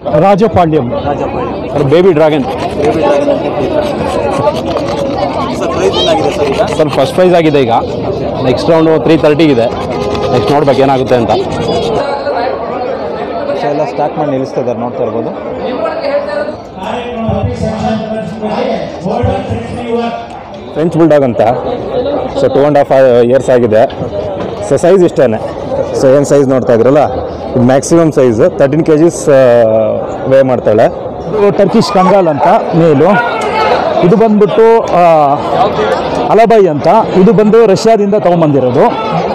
ರಾಜಪಾಳ್ಯಂ Rajapalaya sir baby dragon baby dragon ಅಂತ ಇಟ್ಟಿದ್ದೀರಾ sir price ಏನಾಗಿದೆ ಸರ್ ಈಗ ಸರ್ ಫಸ್ಟ್ ಪ್ರೈಸ್ ಆಗಿದೆ ಈಗ ನೆಕ್ಸ್ಟ್ ರೌಂಡು ತ್ರೀ ತರ್ಟಿಗಿದೆ ನೆಕ್ಸ್ಟ್ ನೋಡ್ಬೇಕು ಏನಾಗುತ್ತೆ ಅಂತ ಸೊ ಎಲ್ಲ ಸ್ಟಾಕ್ ಮಾಡಿ ನಿಲ್ಲಿಸ್ತಾ ಇದ್ದಾರೆ ನೋಡ್ತಾ ಇರ್ಬೋದು ಫ್ರೆಂಚ್ ಬುಲ್ಡಾಗ್ ಅಂತ so two and half years ಆಗಿದೆ ಸೊ ಸೈಜ್ ಇಷ್ಟೇ ಸೊ ಏನು ಸೈಜ್ ನೋಡ್ತಾ ಇದ್ರಲ್ಲ ಇದು maximum size thirteen K Gs weigh ಮಾಡ್ತಾಳೆ ಟರ್ಕಿಶ್ ಕಂಗಾಲ್ ಅಂತ ಮೇಲು ಇದು ಬಂದ್ಬಿಟ್ಟು ಅಲಬೈ ಅಂತ ಇದು ಬಂದು ರಷ್ಯಾದಿಂದ ತೊಗೊಂಬಂದಿರೋದು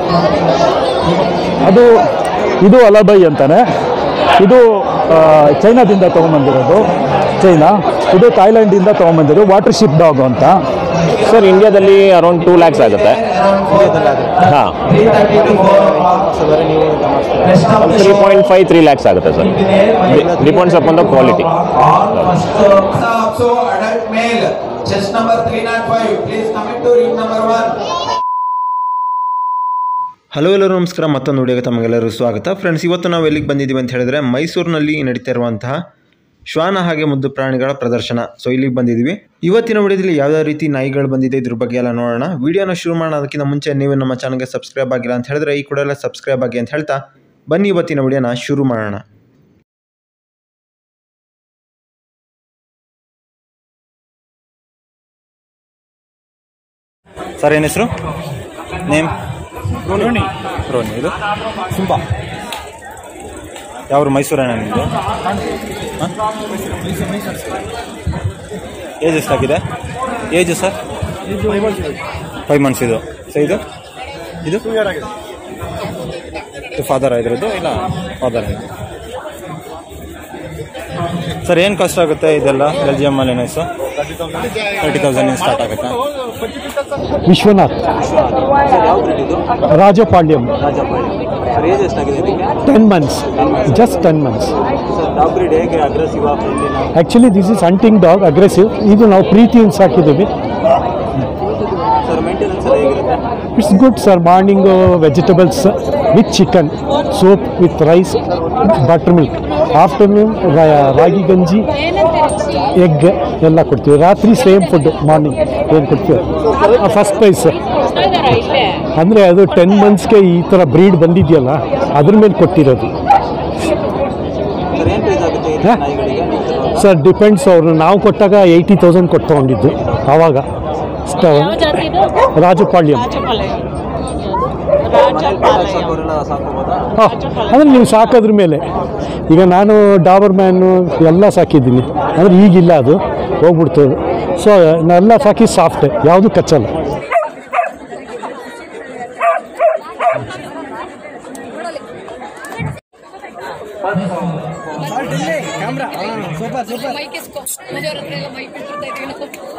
ಅದು ಇದು ಅಲಬೈ ಅಂತಾನೆ ಇದು ಆ, ಚೈನಾದಿಂದ ತೊಗೊಂಬಂದಿರೋದು ಚೈನಾ ಇದು ಥಾಯ್ಲೆಂಡಿಂದ ತೊಗೊಂಬಂದಿರೋದು ವಾಟರ್ ಶಿಪ್ ಡಾಗ್ ಅಂತ ಸರ್ ಇಂಡಿಯಾದಲ್ಲಿ ಅರೌಂಡ್ ಟೂ ಲ್ಯಾಕ್ಸ್ ಆಗುತ್ತೆ ಹಾಂ ಸೊ ಬೇರೆ ನೀವು ಗಮನಿಸ್ತೀರಾ three point five three lakhs ಆಗುತ್ತೆ sir depends upon the quality So adult male, chest number 305, please come into ring number 1. Hello ಎಲ್ಲರೂ ನಮಸ್ಕಾರ ಮತ್ತೊಂದು ವಿಡಿಯೋಗೆ ತಮಗೆಲ್ಲರಿಗೂ ಸ್ವಾಗತ ಫ್ರೆಂಡ್ಸ್ ಇವತ್ತು ನಾವು ಎಲ್ಲಿಗೆ ಬಂದಿದ್ದೀವಿ ಅಂತ ಹೇಳಿದ್ರೆ ಮೈಸೂರಿನಲ್ಲಿ ನಡೀತಾ ಇರುವಂತಹ ಶ್ವಾನ ಹಾಗೆ ಮುದ್ದು ಪ್ರಾಣಿಗಳ ಪ್ರದರ್ಶನ ಸೊ ಇಲ್ಲಿಗೆ ಬಂದಿದ್ದೀವಿ ಇವತ್ತಿನ ವಿಡಿಯೋದಲ್ಲಿ ಯಾವ್ಯಾವ ರೀತಿ ನಾಯಿಗಳು ಬಂದಿದೆ ಇದ್ರ ಬಗ್ಗೆ ಎಲ್ಲ ನೋಡೋಣ ವಿಡಿಯೋನ ಶುರು ಮಾಡೋಣ ಅದಕ್ಕಿಂತ ಮುಂಚೆ ನೀವು ನಮ್ಮ ಚಾನಲ್ಗೆ ಸಬ್ಸ್ಕ್ರೈಬ್ ಆಗಿಲ್ಲ ಅಂತ ಹೇಳಿದ್ರೆ ಈ ಕೂಡ ಎಲ್ಲ ಸಬ್ಸ್ಕ್ರೈಬ್ ಆಗಿ ಅಂತ ಹೇಳ್ತಾ ಬನ್ನಿ ಇವತ್ತಿನ ವಿಡಿಯೋನ ಶುರು ಮಾಡೋಣ ಸರ್ ಏನು ಹೆಸರು ನೇಮ್ ರೋನಿ ರೋನಿ ಇದು ಸಿಂಪಾ ಯಾವ್ರು ಮೈಸೂರೇನ ನಿಮ್ಮದು ಏಜ್ ಎಷ್ಟಾಗಿದೆ ಏಜು ಸರ್ ಫೈವ್ ಮಂತ್ಸ್ ಇದು ಸೊ ಇದು ಇದು ಇದು ಫಾದರ್ ಇದ್ರದ್ದು ಇಲ್ಲ ಫಾದರ್ ಸರ್ ಏನು ಕಷ್ಟ ಆಗುತ್ತೆ ಇದೆಲ್ಲ ಬೆಲ್ಜಿಯಮ್ ಅಲ್ಲಿ ನೈಸು ತರ್ಟಿ ತೌಸಂಡ್ ಸ್ಟಾರ್ಟ್ ಆಗುತ್ತಾ ವಿಶ್ವನಾಥ್ ಸರ್ ಯಾವ ಬ್ರೀಡ್ ಇದು ರಾಜಪಾಳ್ಯಂ ರಾಜಪಾಳ್ಯ ಸರ್ ಏಜ್ ಎಷ್ಟಾಗಿದೆ ಇದಕ್ಕೆ ten months just ten months sir dog breed ಹೇಗೆ ಅಗ್ರೆಸಿವ್ ಫ್ರೆಂಡ್ಲಿನ actually this is hunting dog aggressive ಇದು ನಾವು ಪ್ರೀತಿಯಿಂದ ಸಾಕಿದ್ದೀವಿ ಸರ್ ಮೇಂಟೆನೆನ್ಸ್ ಎಲ್ಲ ಹೇಗಿರುತ್ತೆ it's good sir morning vegetables with chicken soup with rice butter milk afternoon ragi ganji egg ಎಲ್ಲ ಕೊಡ್ತೀವಿ ರಾತ್ರಿ ಸೇಮ್ ಫುಡ್ ಮಾರ್ನಿಂಗ್ ಏನು ಕೊಡ್ತೀವಿ ಫಸ್ಟ್ ಪ್ರೈಸ್ ಅಂದರೆ ಅದು ಟೆನ್ ಮಂತ್ಸ್ಗೆ ಈ ಥರ ಬ್ರೀಡ್ ಬಂದಿದೆಯಲ್ಲ ಅದ್ರ ಮೇಲೆ ಕೊಟ್ಟಿರೋದು ಸರ್ ಏನು ಪ್ರೈಸ್ ಆಗುತ್ತೆ ಈ ಹಾ? ನಾಯಿಗಳಿಗೆ ನೀವು ತರುವಾಗ? ಸರ್ ಡಿಪೆಂಡ್ಸ್ ಅವರು ನಾವು ಕೊಟ್ಟಾಗ ಏಯ್ಟಿ ತೌಸಂಡ್ ಕೊಟ್ಟು ತೊಗೊಂಡಿದ್ದು ಆವಾಗ ಸ್ಟ- ರಾಜಪಾಳ್ಯಂ ಮನೇಲಿ pet ಸಾಕೋರೆಲ್ಲ ಸಾಕೋಬೋದಾ ಹಾಂ ಅಂದರೆ ನೀವು ಸಾಕೋದ್ರ ಮೇಲೆ ಈಗ ನಾನು ಡಾಬರ್ ಮ್ಯಾನು ಎಲ್ಲ ಸಾಕಿದ್ದೀನಿ ಅಂದರೆ ಈಗಿಲ್ಲ ಅದು ಹೋಗ್ಬಿಡ್ತು ಸೊ ನಾನೆಲ್ಲ ಸಾಕಿ ಸಾಫ್ಟ್ ಯಾವುದು ಕಚ್ಚಲ್ಲ ಮೈಕ್ ಇಸ್ಕೊ ಮನೆಯವ್ರ ಹತ್ರ ಎಲ್ಲ ಮೈಕ್ ಬಿಟ್ಟಿರ್ತಾ ಇದೀವಿ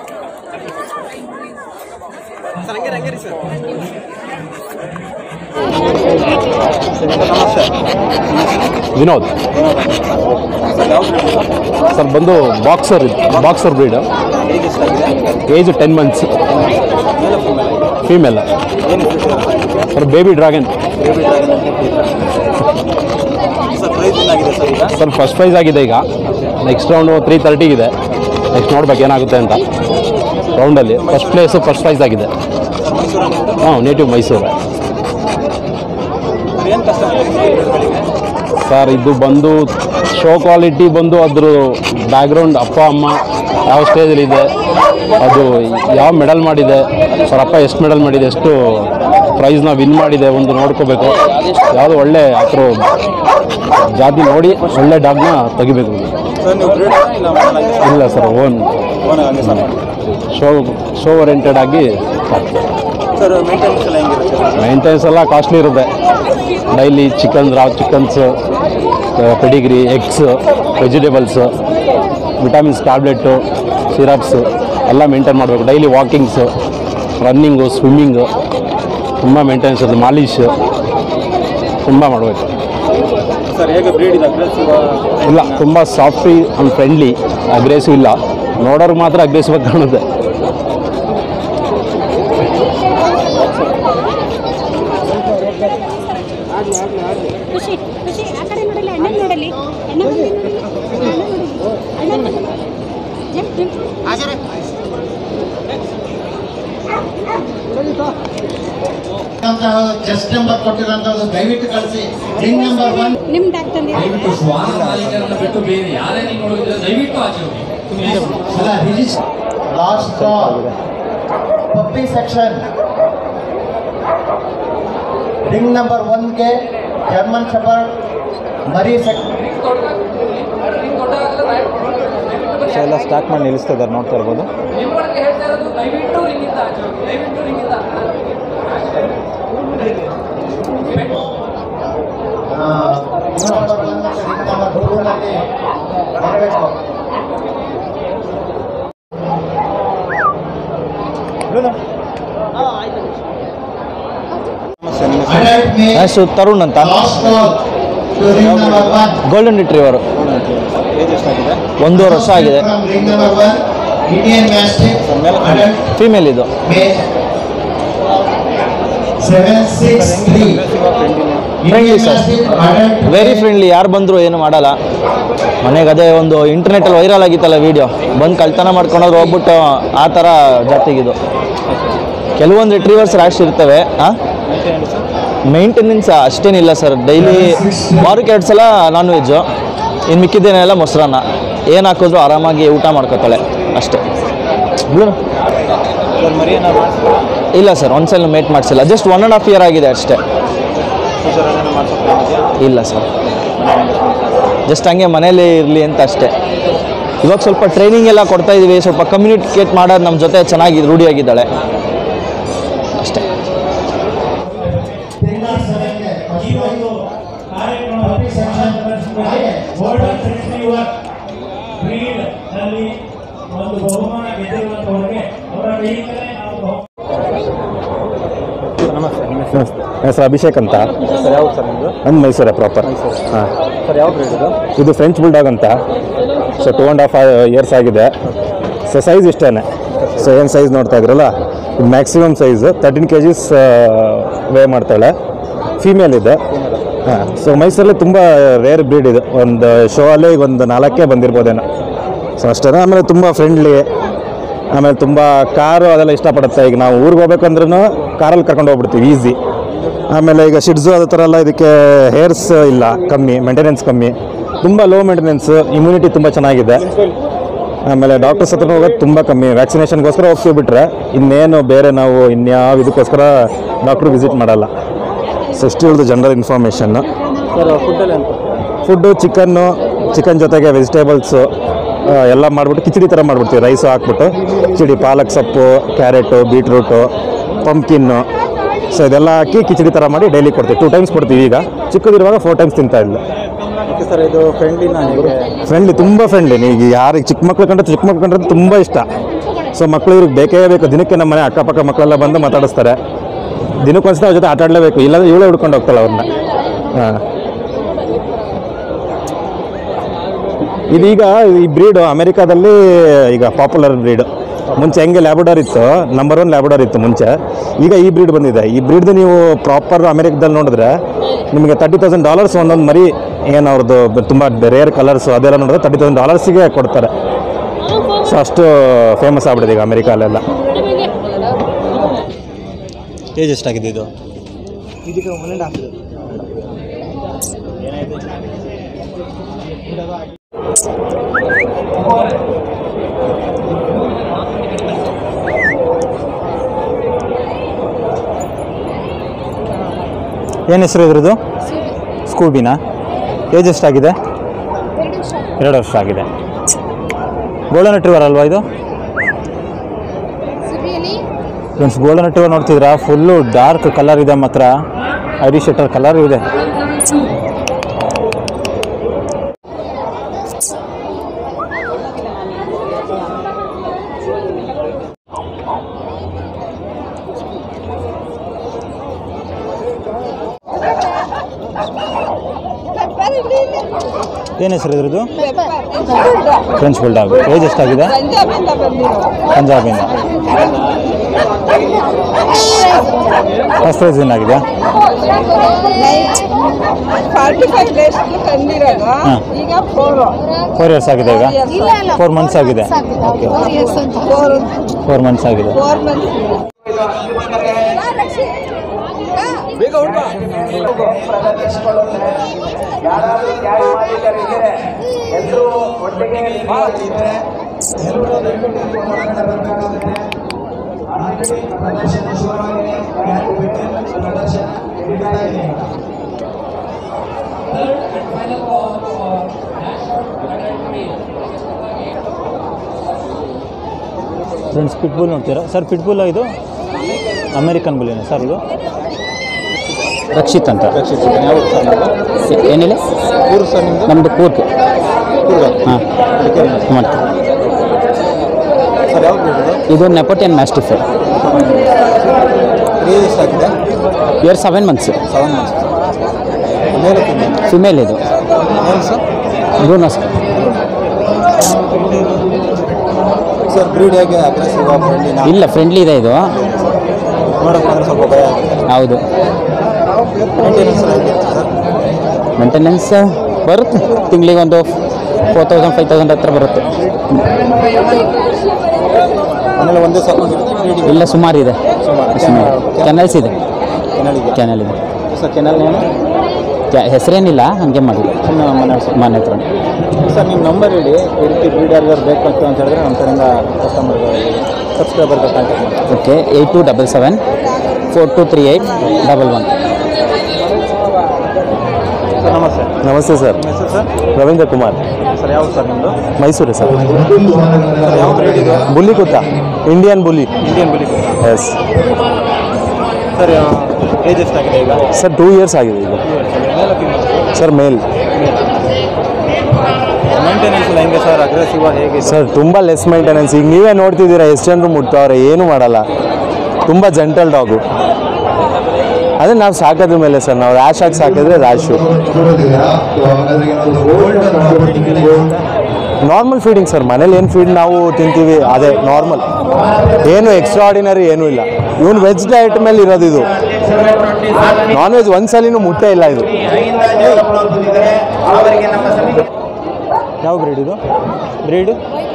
ವಿನೋದ್ ಸರ್ ಬಂದು ಬಾಕ್ಸರ್ ಬಾಕ್ಸರ್ ಬ್ರೀಡ್ ಏಜ್ ಎಷ್ಟಾಗಿದೆ ಏಜ್ ಟೆನ್ ಮಂತ್ಸ್ ಫೀಮೇಲ್ ಏನು ಹೆಸರು sir baby dragon baby dragon ಅಂತ ಇಟ್ಟಿದ್ದೀರಾ ಸರ್ ಪ್ರೈಸ್ ಏನಾಗಿದೆ ಸರ್ ಈಗ ಸರ್ ಫಸ್ಟ್ ಪ್ರೈಸ್ ಆಗಿದೆ ಈಗ ನೆಕ್ಸ್ಟ್ ರೌಂಡು ತ್ರೀ ತರ್ಟಿಗಿದೆ ನೆಕ್ಸ್ಟ್ ನೋಡ್ಬೇಕು ಏನಾಗುತ್ತೆ ಅಂತ ರೌಂಡಲ್ಲಿ ಫಸ್ಟ್ ಪ್ಲೇಸು ಫಸ್ಟ್ ಪ್ರೈಸ್ ಆಗಿದೆ ಸರ್ ಮೈಸೂರಲ್ಲಿ ಹಾಂ ನೇಟಿವ್ ಮೈಸೂರು ಸರ್ ಏನು ಕಷ್ಟ ಆಗುತ್ತೆ ಈ ಬ್ರೀಡ್ಗಳಿಗೆ ಸರ್ ಇದು ಬಂದು ಶೋ ಕ್ವಾಲಿಟಿ ಬಂದು ಅದ್ರ ಬ್ಯಾಕ್ಗ್ರೌಂಡ್ ಅಪ್ಪ ಅಮ್ಮ ಯಾವ ಸ್ಟೇಜಲ್ಲಿ ಇದೆ ಅದು ಯಾವ ಮೆಡಲ್ ಮಾಡಿದೆ ಸರ್ ಅಪ್ಪ ಎಷ್ಟು ಮೆಡಲ್ ಮಾಡಿದೆ ಎಷ್ಟು ಪ್ರೈಸ್ನ ವಿನ್ ಮಾಡಿದೆ ಒಂದು ನೋಡ್ಕೋಬೇಕು ಯಾವುದು ಒಳ್ಳೆ ಅದ್ರ ಜಾತಿ ನೋಡಿ ಒಳ್ಳೆ ಡಾಗ್ನ ತೆಗಿಬೇಕು ಸರ್ ನೀವು ಬ್ರೀಡ್ ಇಲ್ಲ ಮನೇಲಿ ಇಲ್ಲ ಸರ್ ಓನ್ ಓನಾಗಿ ಹಂಗೆ ಸರ್ ಮಾಡಿ ಶೋ ಶೋ ಓರಿಯೆಂಟೆಡ್ ಆಗಿ ಸರ್ ಮೇಂಟೆನೆನ್ಸ್ ಎಲ್ಲ ಹೆಂಗಿರುತ್ತೆ ಮೇಂಟೆನೆನ್ಸ್ ಎಲ್ಲ ಕಾಸ್ಟ್ಲಿ ಇರುತ್ತೆ daily chicken raw chickens pedigree eggs vegetables vitamins tablet syrups ಎಲ್ಲ ಮೇಂಟೈನ್ ಮಾಡಬೇಕು ಡೈಲಿ ವಾಕಿಂಗ್ಸು ರನ್ನಿಂಗು ಸ್ವಿಮ್ಮಿಂಗು ತುಂಬ ಮೇಂಟೆನೆನ್ಸ್ ಇರುತ್ತೆ ಮಾಲೀಶು ತುಂಬ ಮಾಡಬೇಕು ಸರ್ ಹೇಗೆ ಬ್ರೀಡ್ ಇದೆ ಅಗ್ರೆಸಿವ್ ಇಲ್ಲ ತುಂಬ ಸಾಫ್ಟಿ ಆ್ಯಂಡ್ ಫ್ರೆಂಡ್ಲಿ ಅಗ್ರೆಸಿವ್ ಇಲ್ಲ ನೋಡೋರ್ಗೆ ಮಾತ್ರ ಅಗ್ರೆಸಿವ್ ಆಗಿ ಕಾಣುತ್ತೆ ಖುಷಿ ಖುಷಿ ಆ ಕಡೆ ನೋಡಲಿ ಅಣ್ಣ ನೋಡಲಿ ಅಣ್ಣ ನೋಡಲಿ ಅಣ್ಣ ನೋಡಲಿ ಜಂಪ್ ಜಂಪ್ ಚೆಸ್ಟ್ ನಂಬರ್ ಕೊಟ್ಟಿರೋಂಥದ್ದು ದಯವಿಟ್ಟು ಕಳಿಸಿ ರಿಂಗ್ ನಂಬರ್ ಒನ್ ನಿಮ್ದು ಆಗ್ತಂದಿ ದಯವಿಟ್ಟು ಶ್ವಾನ ಮಾಲೀಕರನ್ನ ಬಿಟ್ಟು ಬೇರೆ ಯಾರೇ ನೀವು ನೋಡಿದ್ರೆ ದಯವಿಟ್ಟು ಆಚೆ ಹೋಗಿ ಅಲ್ಲ register last puppy section ring number ಒನ್ಗೆ ಜರ್ಮನ್ ಶೆಪರ್ಡ್ ಮರಿ ಸೆಕ್ಷನ್ ಸೊ ಎಲ್ಲ ಸ್ಟಾಕ್ ಮಾಡಿ ನಿಲ್ಲಿಸ್ತಾ ಇದ್ದಾರೆ ನೋಡ್ತಾ ಇರ್ಬೋದು ರಿಂಗ್ ನಂಬರ್ ಒನ್ ಮತ್ತು ರಿಂಗ್ ನಂಬರ್ ಟೂನಲ್ಲಿ ಬರಬೇಕು ಹೆಸರು ತರುಣ್ ಅಂತ last ball to ring number one golden retriever ಒಂದೂವರೆ ವರ್ಷ ಆಗಿದೆ ring number one Indian mastiff adult female ಇದು male seven six three Friendly, sir. Very friendly ಯಾರು ಬಂದರೂ ಏನು ಮಾಡಲ್ಲ ಮನೆಗೆ ಅದೇ ಒಂದು ಇಂಟರ್ನೆಟಲ್ಲಿ ವೈರಲ್ ಆಗಿತ್ತಲ್ಲ ವೀಡಿಯೋ ಬಂದು ಕಳ್ತನ ಮಾಡ್ಕೊಂಡೋದ್ರು ಹೋಗ್ಬಿಟ್ಟು ಆ ಥರ ಜಾತಿಗಿದು ಕೆಲವೊಂದು ರಿಟ್ರೀವರ್ಸ್ ರ್ಯಾಶ್ ಇರ್ತವೆ ಹಾಂ ಮೇಂಟೆನೆನ್ಸ್ ಅಷ್ಟೇನಿಲ್ಲ ಸರ್ ಡೈಲಿ ವಾರಕ್ಕೆ ಎರಡು ಸಲ ನಾನ್ ವೆಜ್ಜು ಇನ್ನು ಮಿಕ್ಕಿದ್ದೇನೆಲ್ಲ ಮೊಸರನ್ನ ಏನು ಹಾಕಿದ್ರು ಆರಾಮಾಗಿ ಊಟ ಮಾಡ್ಕೋತಾಳೆ ಅಷ್ಟೇ ಬಿಡು. ಇಲ್ಲ ಸರ್ ಒಂದ್ಸಲ ಮೇಟ್ ಮಾಡಿಸಿಲ್ಲ just one and half year ಆಗಿದೆ ಅಷ್ಟೇ ಇಲ್ಲ ಸರ್ ಜಸ್ಟ್ ಹಂಗೆ ಮನೇಲಿ ಇರಲಿ ಅಂತ ಅಷ್ಟೇ ಇವಾಗ ಸ್ವಲ್ಪ ಟ್ರೈನಿಂಗ್ ಎಲ್ಲ ಕೊಡ್ತಾ ಇದೀವಿ ಸ್ವಲ್ಪ ಕಮ್ಯುನಿಕೇಟ್ ಮಾಡೋದು ನಮ್ಮ ಜೊತೆ ಚೆನ್ನಾಗಿ ರೂಢಿಯಾಗಿದ್ದಾಳೆ ಅಷ್ಟೇ ಈ ಒಂದು ಕಾರ್ಯಕ್ರಮ ನಲ್ಲಿ ಒಂದು ಬಹುಮಾನ ಗೆದ್ದಿರುವಂತವರಿಗೆ ಅವರ ಕೈಯಿಂದಲೇ ನಾವು ಹೆಸರು ಅಭಿಷೇಕ್ ಅಂತ ಸರ್ ಯಾವ್ದು ಸರ್ ನಿಮ್ಮದು ನಮ್ಮ ಮೈಸೂರೇ ಪ್ರಾಪರ್ ಹಾಂ ಸರ್ ಯಾವ ಬ್ರೀಡ್ ಇದು ಇದು ಫ್ರೆಂಚ್ ಬುಲ್ಡಾಗ್ ಅಂತ so two and half years ಆಗಿದೆ ಸೊ ಸೈಜ್ ಇಷ್ಟೇ ಸೊ ಏನು ಸೈಜ್ ನೋಡ್ತಾ ಇದ್ರಲ್ಲ ಇದು maximum size thirteen K Gs weigh ಮಾಡ್ತಾಳೆ ಫೀಮೇಲ್ ಇದೆ ಹಾಂ ಸೊ ಮೈಸೂರಲ್ಲಿ ತುಂಬ ರೇರ್ ಬ್ರೀಡ್ ಇದು ಒಂದು ಶೋ ಅಲ್ಲೇ ಈಗ ಒಂದು ನಾಲ್ಕೇ ಬಂದಿರ್ಬೋದೇನೋ ಸೊ ಅಷ್ಟೇ ಆಮೇಲೆ ತುಂಬ ಫ್ರೆಂಡ್ಲಿ ಆಮೇಲೆ ತುಂಬ ಕಾರು ಅದೆಲ್ಲ ಇಷ್ಟಪಡುತ್ತೆ ಈಗ ನಾವು ಊರಿಗೆ ಹೋಗ್ಬೇಕಂದ್ರೂ ಕಾರಲ್ಲಿ ಕರ್ಕೊಂಡು ಹೋಗ್ಬಿಡ್ತೀವಿ ಈಸಿ ಆಮೇಲೆ ಈಗ ಶಿಡ್ಸು ಅದೇ ಥರ ಎಲ್ಲ ಇದಕ್ಕೆ ಹೇರ್ಸ್ ಇಲ್ಲ ಕಮ್ಮಿ ಮೇಂಟೆನೆನ್ಸ್ ಕಮ್ಮಿ ತುಂಬ ಲೋ ಮೇಂಟೆನೆನ್ಸ್ ಇಮ್ಯುನಿಟಿ ತುಂಬ ಚೆನ್ನಾಗಿದೆ ಆಮೇಲೆ ಡಾಕ್ಟರ್ಸ್ ಹತ್ರ ಹೋಗೋದು ತುಂಬ ಕಮ್ಮಿ ವ್ಯಾಕ್ಸಿನೇಷನ್ಗೋಸ್ಕರ ಹೋಗ್ತೀವಿ ಬಿಟ್ರೆ ಇನ್ನೇನು ಬೇರೆ ನಾವು ಇನ್ಯಾವ ಇದಕ್ಕೋಸ್ಕರ ಡಾಕ್ಟ್ರು ವಿಸಿಟ್ ಮಾಡಲ್ಲ ಸೊ ಇಷ್ಟು ಹೇಳ್ದು ಜನರಲ್ ಇನ್ಫಾರ್ಮೇಷನ್ನು ಸರ್ ಫುಡ್ಡಲ್ಲಿ ಅಂತ ಫುಡ್ಡು ಚಿಕನ್ನು ಚಿಕನ್ ಜೊತೆಗೆ ವೆಜಿಟೇಬಲ್ಸು ಎಲ್ಲ ಮಾಡಿಬಿಟ್ಟು ಕಿಚಡಿ ಥರ ಮಾಡಿಬಿಡ್ತೀವಿ ರೈಸು ಹಾಕ್ಬಿಟ್ಟು ಕಿಚಡಿ ಪಾಲಕ್ ಸೊಪ್ಪು ಕ್ಯಾರೆಟು ಬೀಟ್ರೂಟು ಪಂಪ್ಕಿನ್ನು ಸೊ ಇದೆಲ್ಲ ಹಾಕಿ ಕಿಚಡಿ ಥರ ಮಾಡಿ ಡೈಲಿ ಕೊಡ್ತೀವಿ ಟೂ ಟೈಮ್ಸ್ ಕೊಡ್ತೀವಿ ಈಗ ಚಿಕ್ಕದಿರುವಾಗ ಫೋರ್ ಟೈಮ್ಸ್ ತಿಂತಾ ಇಲ್ಲ ಓಕೆ ಸರ್ ಇದು ಫ್ರೆಂಡ್ಲಿನ ಹೇಗೆ ಫ್ರೆಂಡ್ಲಿ ತುಂಬ ಫ್ರೆಂಡ್ಲಿ ನೀವು ಯಾರಿಗೆ ಚಿಕ್ಕ ಮಕ್ಳು ಕಂಡ್ರೆ ಚಿಕ್ಕ ಮಕ್ಳು ಕಂಡ್ರೆ ತುಂಬ ಇಷ್ಟ ಸೊ ಮಕ್ಕಳು ಇವ್ರಿಗೆ ಬೇಕೇ ಬೇಕು ದಿನಕ್ಕೆ ನಮ್ಮ ಮನೆ ಅಕ್ಕಪಕ್ಕ ಮಕ್ಕಳೆಲ್ಲ ಬಂದು ಮಾತಾಡಿಸ್ತಾರೆ ದಿನಕ್ಕೊಂದ್ಸಲ ಅವ್ರ ಜೊತೆ ಆಟ ಆಡಲೇಬೇಕು ಇಲ್ಲಾಂದ್ರೆ ಇವಳೇ ಹುಡ್ಕೊಂಡು ಹೋಗ್ತಾಳೆ ಅವ್ರನ್ನ ಹಾಂ ಇದೀಗ ಈ ಬ್ರೀಡು ಅಮೆರಿಕಾದಲ್ಲಿ ಈಗ ಪಾಪ್ಯುಲರ್ ಬ್ರೀಡ್ ಮುಂಚೆ ಹೆಂಗೆ ಲ್ಯಾಬ್ಡಾರ್ ಇತ್ತು ನಂಬರ್ ಒನ್ ಲ್ಯಾಬ್ಡಾರ್ ಇತ್ತು ಮುಂಚೆ ಈಗ ಈ ಬ್ರೀಡ್ ಬಂದಿದೆ ಈ ಬ್ರೀಡ್ದು ನೀವು ಪ್ರಾಪರ್ ಅಮೆರಿಕದಲ್ಲಿ ನೋಡಿದ್ರೆ ನಿಮಗೆ ತರ್ಟಿ ತೌಸಂಡ್ ಡಾಲರ್ಸ್ ಒಂದೊಂದು ಮರಿ ಏನು ಅವ್ರದ್ದು ತುಂಬ ರೇರ್ ಕಲರ್ಸು ಅದೆಲ್ಲ ನೋಡಿದ್ರೆ ತರ್ಟಿ ತೌಸಂಡ್ ಡಾಲರ್ಸಿಗೆ ಕೊಡ್ತಾರೆ ಸೊ ಅಷ್ಟು ಫೇಮಸ್ ಆಗ್ಬಿಟ್ಟಿದೆ ಈಗ ಅಮೆರಿಕಲ್ಲೆಲ್ಲ ಏಜ್ ಎಷ್ಟಾಗಿದೆ ಇದು ಏನು ಹೆಸರು ಇದ್ರದ್ದು ಸ್ಕೂಬಿನಾ ಏಜ್ ಎಷ್ಟಾಗಿದೆ ಎರಡು ವರ್ಷ ಆಗಿದೆ ಗೋಲ್ಡನ್ ರಿಟ್ರೀವರ್ ಅಲ್ವಾ ಇದು ಫ್ರೆಂಡ್ಸ್ ಗೋಲ್ಡನ್ ರಿಟ್ರೀವರ್ ನೋಡ್ತಿದ್ರಾ ಫುಲ್ಲು ಡಾರ್ಕ್ ಕಲರ್ ಇದೆ ಮಾತ್ರ ಐರಿಶ್ ಶೆಟರ್ ಕಲರ್ ಇದೆ ಏನು ಹೆಸರು ಇದ್ರದ್ದು ಫ್ರೆಂಚ್ ಬುಲ್ಡಾಗ್ ಏಜ್ ಎಷ್ಟಾಗಿದೆ ಪಂಜಾಬಿಂದ ಫಸ್ಟ್ ಪ್ರೈಸ್ ಏನಾಗಿದೆ ಫಾರ್ಟಿ ಫೈವ್ ಡೇಸ್ ತಂದಿರೋದು ಹಾಂ. ಈಗ ಫೋರ್ ಫೋರ್ ಇಯರ್ಸ್ ಆಗಿದೆ ಈಗ ಫೋರ್ ಮಂತ್ಸ್ ಆಗಿದೆ ಓಕೆ ಫೋರ್ ಫೋರ್ ಮಂತ್ಸ್ ಆಗಿದೆ ಫೋರ್ ಮಂತ್ಸ್ ಯಾರಾದ್ರೂ ನ್ಯಾಯ ಮಾಲೀಕರಿದ್ದರೆ ಎಲ್ಲರೂ ಒಟ್ಟಿಗೆ ಇದ್ದರೆ ಎಲ್ಲರೂ ದಯವಿಟ್ಟು ಇಲ್ಲಿ ಹೊರಗಡೆ ಬರಬೇಕಾಗುತ್ತೆ ಆಲ್ರೆಡಿ ಪ್ರದರ್ಶನ ಶುರುವಾಗಿದೆ ಯಾರು ಬಿಟ್ಟಿಲ್ಲ ಪ್ರದರ್ಶನ ನಡೀತಾ ಇದೆ ಫ್ರೆಂಡ್ಸ್ ಪಿಟ್ಬುಲ್ ನೋಡ್ತೀರಾ ಸರ್ ಪಿಟ್ಬುಲ್ ಇದು ಅಮೇರಿಕನ್ ಬುಲಿನ ಸರ್ ಇದು ರಕ್ಷಿತ್ ಅಂತ ಏನಿಲ್ಲ ಕೂರ್ಗ್ ಸರ್ ನಿಮ್ಮದು ನಮ್ಮದು ಕೂರ್ಗ್ ಹಾಂ ಮಾಡ್ತೀವಿ ಸರ್ ಯಾವ್ದು ಇದು ನೆಪೋಟಿಯನ್ ಮ್ಯಾಸ್ಟಿಫ್ ಆಗಿದೆ year seven months seven months female ಇದು ಏನು ಸರ್ ಬ್ರೂನಸ್ ಸರ್ ಬ್ರೀಡ್ ಹೇಗೆ ಅಗ್ರೆಸಿವ್ ಫ್ರೆಂಡ್ಲಿನ ಇಲ್ಲ ಫ್ರೆಂಡ್ಲಿ ಇದೆ ಇದು ನೋಡೋಕೆ ಮಾತ್ರ ಸ್ವಲ್ಪ ಭಯ ಆಗುತ್ತೆ ಹೌದು ಮೇಂಟೆನೆನ್ಸ್ ಹೇಗೆ ಸರ್ ಮೇಂಟೆನೆನ್ಸ್ ಬರುತ್ತೆ ತಿಂಗಳಿಗೆ ಒಂದು ಫೋರ್ ತೌಸಂಡ್ ಫೈವ್ ತೌಸಂಡ್ ಹತ್ರ ಬರುತ್ತೆ ಆಮೇಲೆ ಒಂದೇ ಸಾಕೊಂಡಿರುತ್ತೆ ಬ್ರೀಡಿಂಗ್ ಇಲ್ಲ ಸುಮಾರು ಇದೆ ಸುಮಾರು. ಕೆನಲ್ಸ್ ಇದೆ ಕೆನಲ್ ಇದೆ ಕೆನಲ್ ಇದೆ ಸರ್ ಕೆನಲ್ ನೇಮು ಕ್ಯಾ- ಹೆಸರೇನಿಲ್ಲ ಹಂಗೆ ಮಾಡಿಲ್ಲ ಸುಮ್ಮನೆ ಮನೆ ಮನೆ ಹತ್ರ ಸರ್ ನಿಮ್ಮ ನಂಬರ್ ಹೇಳಿ ಈ ರೀತಿ ಬ್ರೀಡ್ ಯಾರಿಗಾರು ಬೇಕು ಅಂತ ಹೇಳಿದ್ರೆ ನಮ್ಮ ಕಡೆಯಿಂದ ಕಸ್ಟಮರ್ಗಳಿಗೆ ಸಬ್ಸ್ಕ್ರೈಬರ್ಗೆ ಕಾಂಟ್ಯಾಕ್ಟ್ ಮಾಡಿ okay eight two double seven four two three eight double one sir ನಮಸ್ತೆ ನಮಸ್ತೆ ಸರ್ ನಿಮ್ಮ ಹೆಸರು ಸರ್ ರವೀಂದ್ರ ಕುಮಾರ್ ಸರ್ ಯಾವುದು ಸರ್ ನಿಮ್ಮದು ಮೈಸೂರು ಸರ್ ಸರ್ ಯಾವ ಬ್ರೀಡ್ ಇದು bully kutta Indian bully Indian bully yes sir age ಎಷ್ಟಾಗಿದೆ ಈಗ ಸರ್ ಟೂ ಇಯರ್ಸ್ ಆಗಿದೆ ಈಗ ಸರ್ ಮೇಲ್ ಮೇಂಟೆನೆನ್ಸ್ ಎಲ್ಲ ಹೆಂಗೆ ಸರ್ ಅಗ್ರೆಸಿವ್ ಹೇಗೆ ಸರ್ ತುಂಬ ಲೆಸ್ ಮೇಂಟೆನೆನ್ಸ್ ಈಗ ನೀವೇ ನೋಡ್ತಿದ್ದೀರಾ ಎಷ್ಟು ಜನರು ಮುಟ್ತವ್ರೆ ಏನೂ ಮಾಡಲ್ಲ ತುಂಬ ಜಂಟಲ್ ಡಾಗು ಅದೇ ನಾವು ಸಾಕೋದ್ರ ಮೇಲೆ ಸರ್ ನಾವು ರ್ಯಾಶ್ ಆಗಿ ಸಾಕಿದ್ರೆ ರ್ಯಾಶು ನಾರ್ಮಲ್ ಫೀಡಿಂಗ್ ಸರ್ ಮನೇಲಿ ಏನು ಫೀಡ್ ನಾವು ತಿಂತೀವಿ ಅದೇ ನಾರ್ಮಲ್ ಏನು ಎಕ್ಸ್ಟ್ರಾ ಆರ್ಡಿನರಿ ಏನೂ ಇಲ್ಲ ಇವನು ವೆಜ್ ಡಯಟ್ ಮೇಲೆ ಇರೋದು ಇದು ನಾನ್ ವೆಜ್ ಒಂದ್ಸಲಿನೂ ಮುಟ್ಟೆ ಇಲ್ಲ ಇದು ಅವರಿಗೆ ನಮ್ಮ ಸಮಿತಿ ಯಾವ ಬ್ರೀಡ್ ಇದು ಬ್ರೀಡ್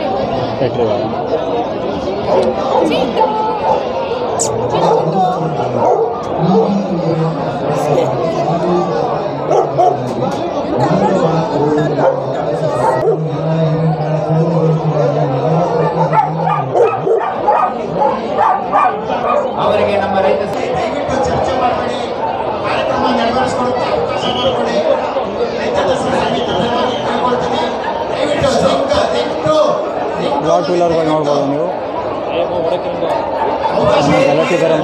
ಅವರಿಗೆ ನಮ್ಮ ರೈತ ದಯವಿಟ್ಟು ಚರ್ಚೆ ಮಾಡಬೇಡಿ ಕಾರ್ಯಕ್ರಮ ನೆರವೇರಿಸಿಕೊಳ್ಳುತ್ತೆ ಅವಕಾಶ ಮಾಡಿಕೊಡಿ ರೈತರ ಸಮಸ್ಯೆಗೆ ಧನ್ಯವಾದ ಕೇಳ್ಕೊಳ್ತೀನಿ ದಯವಿಟ್ಟು ಜಿಂಕ್ ದಯವಿಟ್ಟು ಬ್ಲಾಕ್ ವೀಲರ್ಗಳು ನೋಡ್ಬೋದು ನೀವು ಗಲಾಟೆ ಥರ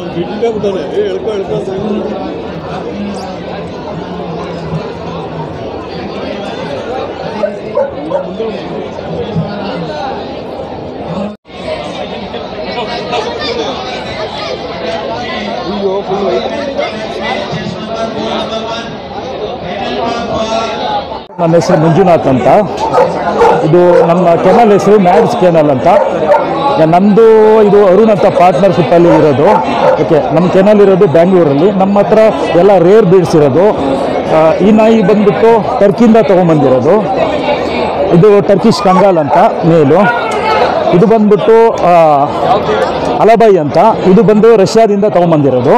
ನನ್ನ ಹೆಸರು ಮಂಜುನಾಥ್ ಅಂತ ಇದು ನಮ್ಮ ಕೆನಲ್ ಹೆಸರು ಮ್ಯಾಡ್ಸ್ ಕೆನಲ್ ಅಂತ ಈಗ ನಮ್ಮದು ಇದು ಅರುಣ್ ಅಂತ ಪಾರ್ಟ್ನರ್ಶಿಪ್ಪಲ್ಲಿ ಇರೋದು ಓಕೆ ನಮ್ಮ ಕೆನಲ್ ಇರೋದು ಬ್ಯಾಂಗ್ಳೂರಲ್ಲಿ ನಮ್ಮ ಹತ್ರ ಎಲ್ಲ ರೇರ್ ಬೀಡ್ಸ್ ಇರೋದು ಆ, ಈ ನಾಯಿ ಬಂದ್ಬಿಟ್ಟು ಟರ್ಕಿಯಿಂದ ತೊಗೊಂಬಂದಿರೋದು ಇದು ಟರ್ಕಿಶ್ ಕಂಗಾಲ್ ಅಂತ ಮೇಲು ಇದು ಬಂದ್ಬಿಟ್ಟು ಆ, ಅಲಬೈ ಅಂತ ಇದು ಬಂದು ರಷ್ಯಾದಿಂದ ತೊಗೊಂಬಂದಿರೋದು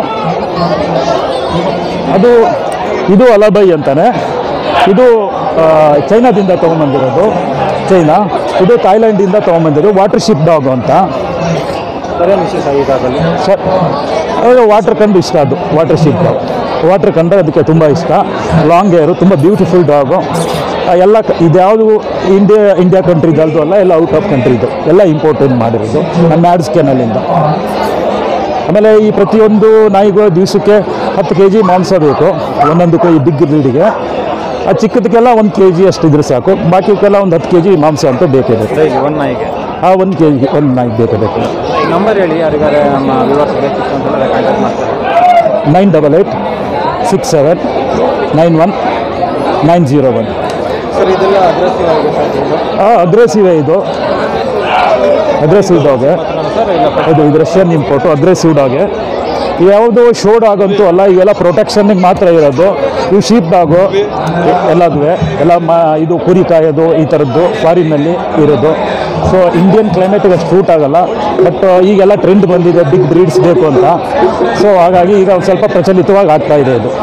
ಅದು ಇದು ಅಲಬೈ ಅಂತಾನೆ ಇದು ಆ, ಚೈನಾದಿಂದ ತೊಗೊಂಬಂದಿರೋದು ಚೈನಾ ಇದು ಥಾಯ್ಲೆಂಡಿಂದ ತೊಗೊಂಬಂದಿರೋದು ವಾಟರ್ ಶಿಪ್ ಡಾಗ್ ಅಂತ ಸರಿಯಾದ ವಿಶೇಷ ಈಗ ಅದರಲ್ಲಿ ಸರ್ ಅದು ವಾಟರ್ ಕಂಡು ಇಷ್ಟ ಅದು ವಾಟರ್ ಶಿಪ್ ಡಾಗ್ ವಾಟರ್ ಕಂಡ್ರೆ ಅದಕ್ಕೆ ತುಂಬ ಇಷ್ಟ ಲಾಂಗ್ ಏರು ತುಂಬ ಬ್ಯೂಟಿಫುಲ್ ಡಾಗು ಎಲ್ಲ ಕ- ಇದ್ಯಾವುದು ಇಂಡಿಯಾ ಇಂಡಿಯಾ ಕಂಟ್ರಿದಲ್ದು ಅಲ್ಲ ಎಲ್ಲ ಔಟ್ ಆಫ್ ಕಂಟ್ರಿದು ಎಲ್ಲ ಇಂಪೋರ್ಟೆಡ್ ಮಾಡಿರೋದು ನಮ್ಮ ಮ್ಯಾಡ್ಸ್ ಕೆನಲಿಂದ ಆಮೇಲೆ ಈ ಪ್ರತಿಯೊಂದು ನಾಯಿಗೂ ದಿವಸಕ್ಕೆ ಹತ್ತು ಕೆ ಜಿ ಮಾಂಸ ಬೇಕು ಒಂದೊಂದಕ್ಕೂ ಈ ಬಿಗ್ ಬ್ರೀಡಿಗೆ ಆ ಚಿಕ್ಕದಕ್ಕೆಲ್ಲ ಒಂದು ಕೆ ಜಿ ಅಷ್ಟು ಇದ್ರೆ ಸಾಕು ಬಾಕಿಕ್ಕೆಲ್ಲ ಒಂದು ಹತ್ತು ಕೆ ಜಿ ಮಾಂಸ ಅಂತ ಬೇಕೇ ಬೇಕು ಡೈಲಿ ಒನ್ ನಾಯಿಗೆ ಆ ಒಂದು ಕೆ ಜಿ ಒಂದು ನಾಯಿ ಬೇಕೇ ಬೇಕು ನಂಬರ್ ಹೇಳಿ ಯಾರಿಗಾರೆ ನಮ್ಮ ವಿವರ್ಸ್ ಬೇಕಿತ್ತು ಅಂತ ಹೇಳಿದ್ರೆ ಕಾಂಟ್ಯಾಕ್ಟ್ ಮಾಡ್ತಾರೆ nine double eight six seven nine one nine zero one sir ಇದೆಲ್ಲ ಅಗ್ರೆಸಿವ್ ಆಗಿದೆ ಸರ್ ಇದು ಅಗ್ರೆಸಿವ್ ಇದು ಅಗ್ರೆಸಿವ್ ಡಾಗೆ ಸರ್ ಇಲ್ಲ ಇದು ಇದು ರಷ್ಯನ್ ಇಂಪೋರ್ಟು ಅಗ್ರೆಸಿವ್ ಡಾಗೆ ಯಾವುದು ಶೋ ಡಾಗ್ ಅಂತೂ ಅಲ್ಲ ಇವೆಲ್ಲ ಪ್ರೊಟೆಕ್ಷನ್ಗೆ ಮಾತ್ರ ಇರೋದು ಇವು ಶೀಪ್ ಡಾಗು ಎಲ್ಲದೂ ಎಲ್ಲ ಮ ಇದು ಕುರಿ ಕಾಯೋದು ಈ ಥರದ್ದು ಫಾರಿನ್ನಲ್ಲಿ ಇರೋದು ಸೊ ಇಂಡಿಯನ್ ಕ್ಲೈಮೇಟಿಗೆ ಅಷ್ಟು ಸೂಟ್ ಆಗಲ್ಲ ಬಟ್ ಈಗೆಲ್ಲ ಟ್ರೆಂಡ್ ಬಂದಿದೆ ಬಿಗ್ ಬ್ರೀಡ್ಸ್ ಬೇಕು ಅಂತ ಸೊ ಹಾಗಾಗಿ ಈಗ ಒಂದು ಸ್ವಲ್ಪ ಪ್ರಚಲಿತವಾಗಿ ಆಗ್ತಾ ಇದೆ ಇದು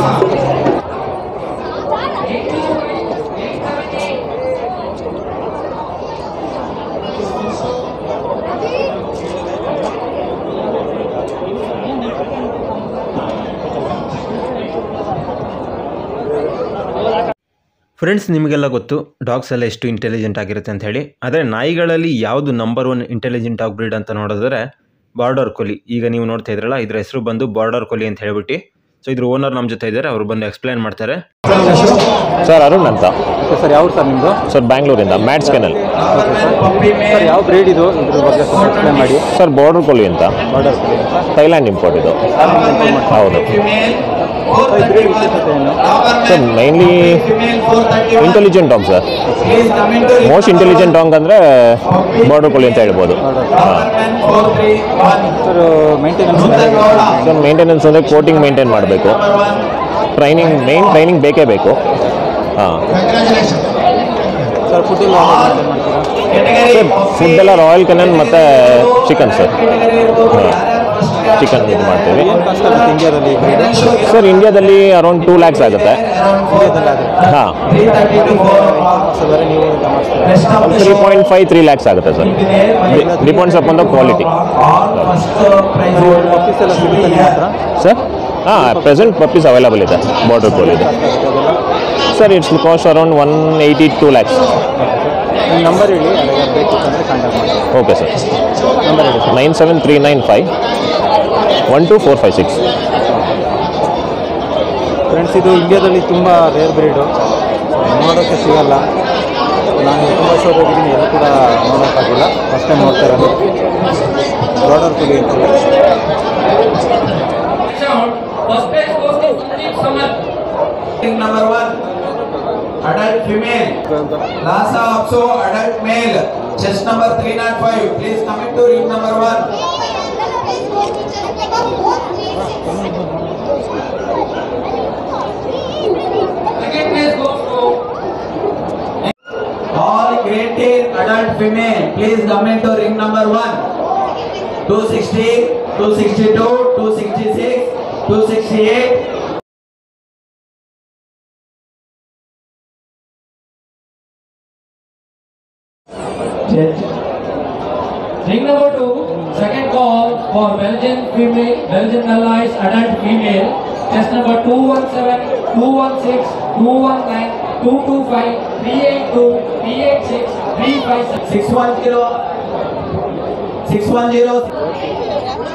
ಫ್ರೆಂಡ್ಸ್ ನಿಮಗೆಲ್ಲ ಗೊತ್ತು ಡಾಗ್ಸ್ ಎಲ್ಲ ಎಷ್ಟು ಇಂಟೆಲಿಜೆಂಟ್ ಆಗಿರುತ್ತೆ ಅಂತ ಹೇಳಿ ಆದರೆ ನಾಯಿಗಳಲ್ಲಿ ಯಾವುದು number one intelligent dog breed ಅಂತ ನೋಡಿದ್ರೆ ಬಾರ್ಡರ್ ಕೊಲಿ ಈಗ ನೀವು ನೋಡ್ತಾ ಇದ್ರಲ್ಲ ಇದ್ರ ಹೆಸರು ಬಂದು ಬಾರ್ಡರ್ ಕೊಲಿ ಅಂತ ಹೇಳ್ಬಿಟ್ಟು ಸೊ ಇದ್ರ ಓನರ್ ನಮ್ಮ ಜೊತೆ ಇದ್ದಾರೆ ಅವರು ಬಂದು ಎಕ್ಸ್ಪ್ಲೈನ್ ಮಾಡ್ತಾರೆ ಸರ್ ಅರುಣ್ ಅಂತ ಓಕೆ ಸರ್ ಯಾವ ಸರ್ ನಿಮ್ಮದು ಸರ್ ಬ್ಯಾಂಗ್ಳೂರಿಂದ ಮ್ಯಾಟ್ಸ್ ಕೆನಲ್ ಸರ್ ಯಾವ ಬ್ರೀಡ್ ಇದು ಇದ್ರ ಬಗ್ಗೆ ಸ್ವಲ್ಪ ಎಕ್ಸ್ಪ್ಲೇನ್ ಮಾಡಿ ಸರ್ ಬಾರ್ಡರ್ ಕೊಲಿ ಅಂತ ಬಾರ್ಡರ್ ಥೈಲ್ಯಾಂಡ್ ಇಂಪೋರ್ಟ್ ಇದು ಹೌದು ಬ್ರೀಡ್ ವಿಶೇಷತೆ ಏನು sir mainly intelligent dog sir most intelligent dog ಅಂದರೆ ಬಾರ್ಡರ್ ಕೊಲಿ ಅಂತ ಹೇಳ್ಬೋದು ಸರ್ ಮೇಂಟೆನೆನ್ಸ್ ಸರ್ ಮೇಂಟೆನೆನ್ಸ್ ಅಂದರೆ ಕೋಟಿಂಗ್ ಮೇಂಟೈನ್ ಮಾಡಬೇಕು ಟ್ರೈನಿಂಗ್ ಮೇನ್ ಟ್ರೈನಿಂಗ್ ಬೇಕೇ ಬೇಕು ಹಾಂ ಸರ್ ಫುಡ್ ಎಲ್ಲ maintain ಮಾಡ್ತೀರಾ ಸರ್ ಫುಡ್ ಎಲ್ಲ ರಾಯಲ್ ಕೆನನ್ ಮತ್ತು ಚಿಕನ್ ಸರ್ ಹಾಂ ಚಿಕನ್ ಇದು ಮಾಡ್ತೀವಿ ಏನು ಕಾಸ್ಟ್ ಆಗುತ್ತೆ ಇಂಡಿಯಾದಲ್ಲಿ ಬ್ರೀಡ್ ಸರ್ ಇಂಡಿಯಾದಲ್ಲಿ ಅರೌಂಡ್ ಟೂ ಲ್ಯಾಕ್ಸ್ ಆಗುತ್ತೆ ಹಾಂ ಬೇರೆ ನೀವು ಇದು ಮಾಡಿಸ್ತೀರಾ three point five three lakhs ಆಗುತ್ತೆ sir depends upon the quality puppies ಎಲ್ಲ ಸಿಗುತ್ತೆ ನಿಮ್ಮ ಹತ್ರ ಸರ್ ಹಾಂ ಪ್ರೆಸೆಂಟ್ ಪಪ್ಪೀಸ್ ಅವೈಲಬಲ್ ಇದೆ ಬಾರ್ಡರ್ ಕೋಲ್ ಇದೆ sir it's cost around one eighty two lakhs ನಿಮ್ಮ ನಂಬರ್ ಹೇಳಿ ಯಾರಿಗಾರು ಬೇಕು ಅಂದರೆ ಕಾಂಟ್ಯಾಕ್ಟ್ ಮಾಡಿ ಓಕೆ ಸರ್ ನಂಬರ್ ಹೇಳಿ sir nine seven three nine five one two four five six friends ಇದು ಇಂಡಿಯಾದಲ್ಲಿ ತುಂಬ ರೇರ್ ಬ್ರೀಡು ನೋಡೋಕ್ಕೆ ಸಿಗಲ್ಲ ನಾನು ತುಂಬ ಶೋಪ್ ಹೋಗಿದ್ದೀನಿ ಎಲ್ಲೂ ಕೂಡ ನೋಡೋಕ್ಕಾಗಿಲ್ಲ ಫಸ್ಟ್ ಟೈಮ್ ನೋಡ್ತಾ ಇರೋದು ಬಾರ್ಡರ್ ಕುಲಿ ಅಂತ First place goes to Sandeep Samat. Number one, adult female. Lhasa also adult male. Chest number 305. Please come into ring number one. Second place goes to All grade 10 adult female. Please come into ring number one. 260, 262, 266, 268. ring number two. Second call for Belgian female, Belgian allies adult female. Test number 217, 216, 219, 225, 382, 386, 356. 610. 610.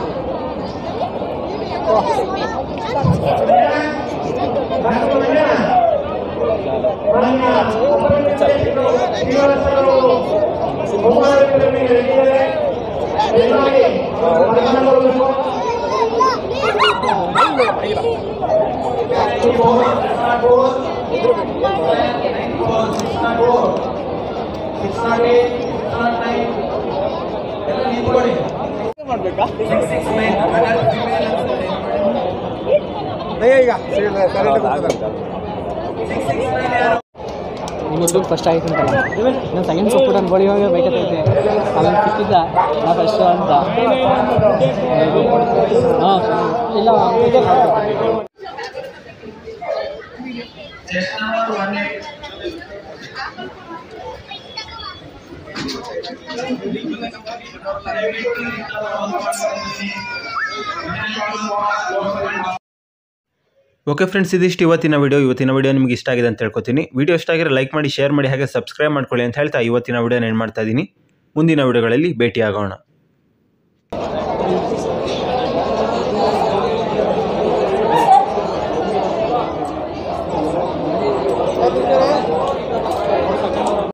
ನಿಮ್ಮದು first ಆಗಿತ್ತು ಅಂತಲ್ಲ ನಾನು second ಕೊಟ್ಬಿಟ್ಟು ನಾನು ಬಳಿ ಹೋಗಿ ಬೇಕತ್ತೈತೆ ಅವನು ಸಿಕ್ಕಿದ್ದ ನಾ ಫಸ್ಟ್ ಅಂತ ಹಾಂ ಇಲ್ಲ ಇದೇ ಮಾಡ್ಬೇಕು. ಓಕೆ ಫ್ರೆಂಡ್ಸ್ ಇದಿಷ್ಟು ಇವತ್ತಿನ ವಿಡಿಯೋ ಇವತ್ತಿನ ವಿಡಿಯೋ ನಿಮಗೆ ಇಷ್ಟ ಆಗಿದೆ ಅಂತ ಹೇಳ್ಕೊತೀನಿ ವಿಡಿಯೋ ಇಷ್ಟ ಆಗಿದ್ರೆ ಲೈಕ್ ಮಾಡಿ ಶೇರ್ ಮಾಡಿ ಹಾಗೆ ಸಬ್ಸ್ಕ್ರೈಬ್ ಮಾಡ್ಕೊಳ್ಳಿ ಅಂತ ಹೇಳ್ತಾ ಇವತ್ತಿನ ವಿಡಿಯೋನ ಏನು ಮಾಡ್ತಾ ಇದ್ದೀನಿ ಮುಂದಿನ ವಿಡಿಯೋಗಳಲ್ಲಿ ಭೇಟಿಯಾಗೋಣ